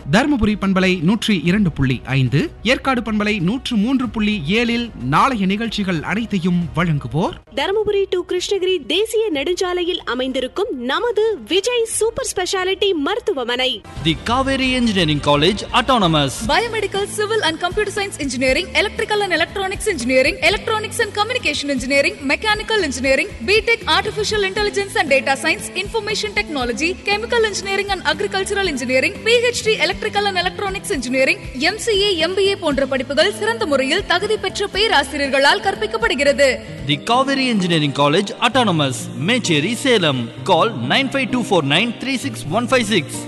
தருமபுரி பண்பலை நூற்றி இரண்டு புள்ளி ஐந்து ஏற்காடு பண்பலை நூற்று மூன்று புள்ளி ஏழில் நாளைய நிகழ்ச்சிகள் அனைத்தையும் வழங்குவோர் தருமபுரி டு கிருஷ்ணகிரி தேசிய நெடுஞ்சாலையில் அமைந்திருக்கும் நமது விஜய் சூப்பர் ஸ்பெஷாலிட்டி மருத்துவமனை The Kaveri Engineering College Autonomous. Biomedical, Civil and Computer Science Engineering, Electrical and Electronics Engineering, Electronics and Communication Engineering, Mechanical Engineering, BTech Artificial Intelligence and Data Science, Information Technology, Chemical Engineering and Agricultural Engineering, PhD Electrical and Electronics Engineering, MCA, MBA போன்ற படிப்புகள் சிறந்த முறையில் தகுதி பெற்ற பேராசிரியர்களால் கற்பிக்கப்படுகிறது The Kaveri Engineering College Autonomous. Mecheri Salem. Call 95249 36156.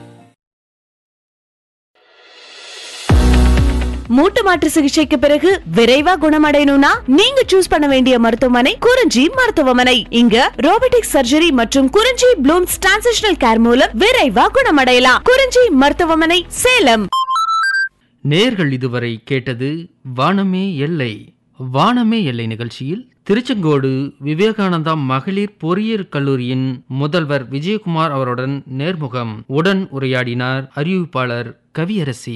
மூட்டு மாற்று சிகிச்சைக்கு பிறகு விரைவா குணமடையணும்னா நீங்க சூஸ் பண்ண வேண்டிய மருத்துவமனை குறிஞ்சி மருத்துவமனை இங்க ரோபோட்டிக் சர்ஜரி மற்றும் குறிஞ்சி ப்ளூம்ஸ் டிரான்சிஷனல் கேர் மூலம் விரைவா குணமடையலாம் குறிஞ்சி மருத்துவமனை சேலம் நேர்கள் இதுவரை கேட்டது வானமே எல்லை வானமே எல்லை நிகழ்ச்சியில் திருச்செங்கோடு விவேகானந்தா மகளிர் பொறியியல் கல்லூரியின் முதல்வர் விஜயகுமார் அவருடன் நேர்முகம் உடன் உரையாடினார் அறிவிப்பாளர் கவியரசி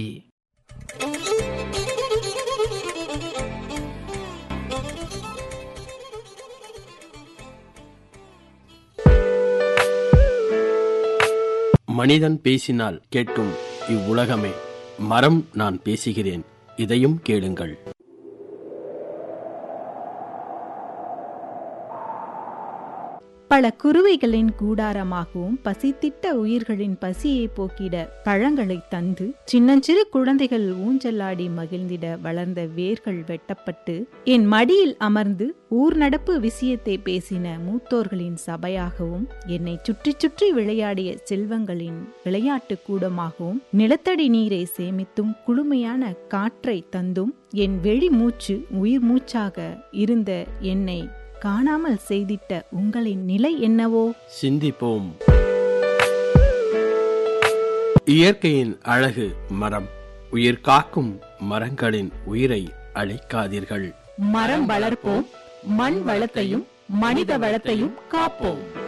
மனிதன் பேசினால் கேட்கும் இவ்வுலகமே மரம் நான் பேசுகிறேன் இதையும் கேளுங்கள் பல குருவிகளின் கூடாரமாகவும் பசித்திட்ட உயிர்களின் பசியை போக்கிட பழங்களை தந்து சின்னஞ்சிறு குழந்தைகள் ஊஞ்சலாடி மகிழ்ந்திட வளர்ந்த வேர்கள் வெட்டப்பட்டு என் மடியில் அமர்ந்து ஊர் நடப்பு விஷயத்தை பேசின மூத்தோர்களின் சபையாகவும் என்னை சுற்றி சுற்றி விளையாடிய செல்வங்களின் விளையாட்டு கூடமாகவும் நிலத்தடி நீரை சேமித்தும் குளுமையான காற்றை தந்தும் என் வெளி மூச்சு உயிர் மூச்சாக இருந்த என்னை காணாமல் செய்திட்ட உங்களின் நிலை என்னவோ சிந்திப்போம் இயற்கையின் அழகு மரம் உயிர் காக்கும் மரங்களின் உயிரை அழிக்காதீர்கள் மரம் வளர்ப்போம் மண் வளத்தையும் மனித வளத்தையும் காப்போம்